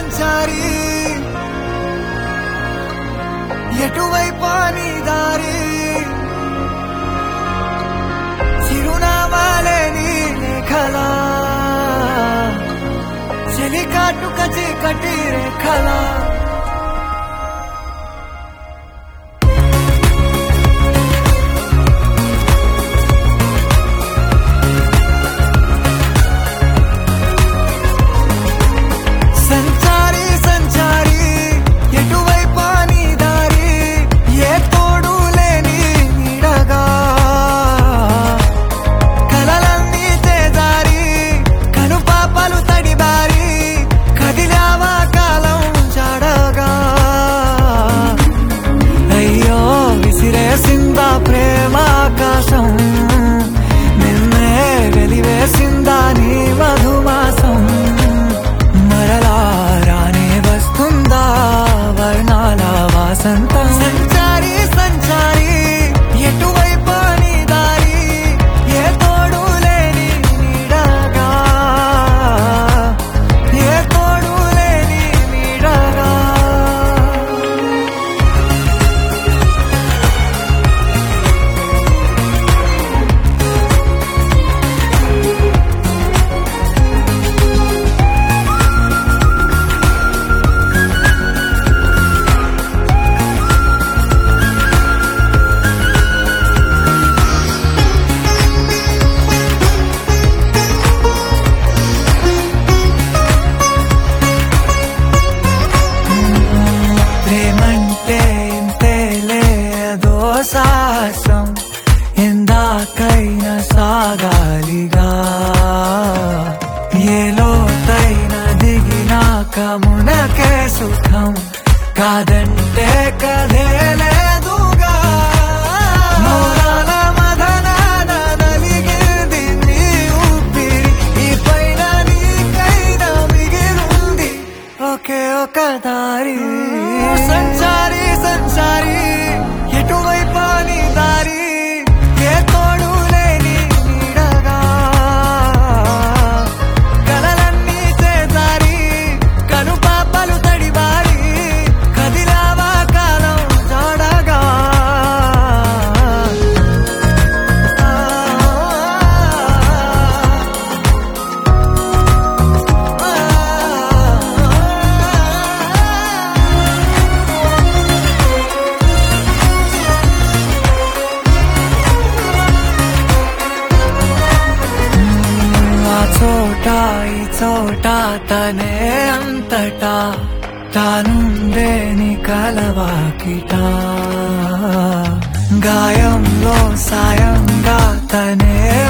సంచారి ఎటువైపు నీ దారి చిరునామాలే నీ లేఖలా చెలికాటు కచి కటి రేఖలా సంచారి సంచారి ఎటువైపు నీ దారి ఏ తోడు లేని నీడగా కలలన్నీ తేజారి కనుపాపలు తడిబారి కదిలావా కాలం చాడగా అయ్యో విసిరేసిందా ప్రేమాకాశం నిన్నే వెలివేసిందా నీ మధుమాసం మరలా రానే వస్తుందా వర్ణాల వాసంతం సంచారి సంచారి ఎటువైపు నీ దారి ఏ తోడు లేని నీడగా ఏ తోడు లేని నీడగా ప్రేమంటే ఇంతేలే అదో సాహసం ఎందాకైనా సాగాలిగా ఏ లోతైన దిగినాక మునకే సుఖం కాదంటే కదే లేదుగా మౌనాల మదనాన నలిగింది నీ ఊపిరి ఈ పైన నీకైనా మిగిలుంది ఒకే ఒక దారి సంచారి సంచారి ఎటువైపు నీ దారి ఏ తోడు లేని నీడగా కలలన్నీ చేదారి కనుపాపలు తడిబారి కదిలావా కాలం చాడగా ఆ చోట ఈ చోట తనే అంతటా తానుండే నీ కలవాకిట గాయంలో సాయంగా తనే